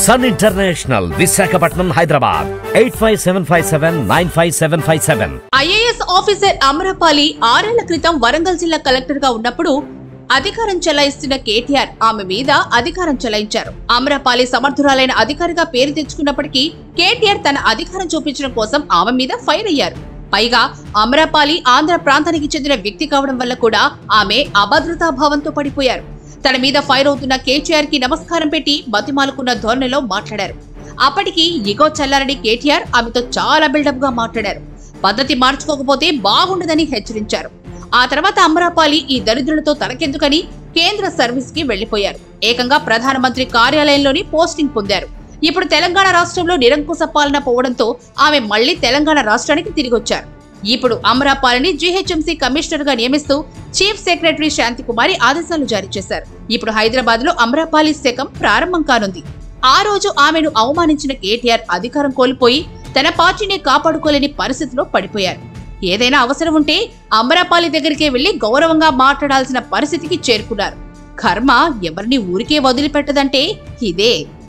sun International Visakhapatnam Hyderabad eight five seven five seven nine five seven five seven IAS officer Amrapali ఆరేళ్ల క్రితం వరంగల్ జిల్లా collector గా ఉన్నప్పుడు అధికారం చెలాయిస్తున్న కేటీఆర్ ఆమె మీద అధికారం చెలాయించారు అమరపాలి సమర్థురాలైన అధికారిగా పేరు తెచ్చుకున్నప్పటికీ కేటీఆర్ తన అధికారం చూపించడం కోసం ఆమె మీద ఫైర్ అయ్యారు పైగా అమరపాలి ఆంధ్ర ప్రాంతానికి చెందిన వ్యక్తి కావడం వల్ల కూడా ఆమె అభద్రతా భావంతో పడిపోయారు తన మీద ఫైర్ అవుతున్న కేటీఆర్ కి నమస్కారం పెట్టి బతిమాలుకున్న ధోరణిలో మాట్లాడారు అప్పటికి ఇగో చల్లారని కేటీఆర్ ఆమెతో చాలా బిల్డప్ గా మాట్లాడారు పద్ధతి మార్చుకోకపోతే బాగుండదని హెచ్చరించారు ఆ తర్వాత అమరాపాలి ఈ దరిద్రులతో తనకెందుకని కేంద్ర సర్వీస్ కి వెళ్లిపోయారు ఏకంగా ప్రధానమంత్రి కార్యాలయంలోని పోస్టింగ్ పొందారు ఇప్పుడు తెలంగాణ రాష్ట్రంలో నిరంకుశ పాలన పోవడంతో ఆమె మళ్లీ తెలంగాణ రాష్ట్రానికి తిరిగొచ్చారు ఇప్పుడు అమరాపాలిని జీహెచ్ఎంసీ కమిషనర్ గా నియమిస్తూ చీఫ్ సెక్రటరీ శాంతికుమారి ఆదేశాలు జారీ చేశారు ఇప్పుడు హైదరాబాద్ లో అమరాపాలి శకం ప్రారంభం కానుంది ఆ రోజు ఆమెను అవమానించిన కేటీఆర్ అధికారం కోల్పోయి తన పార్టీని కాపాడుకోలేని పరిస్థితిలో పడిపోయారు ఏదైనా అవసరం ఉంటే అమరాపాలి దగ్గరికే వెళ్లి గౌరవంగా మాట్లాడాల్సిన పరిస్థితికి చేరుకున్నారు కర్మ ఎవరిని ఊరికే వదిలిపెట్టదంటే ఇదే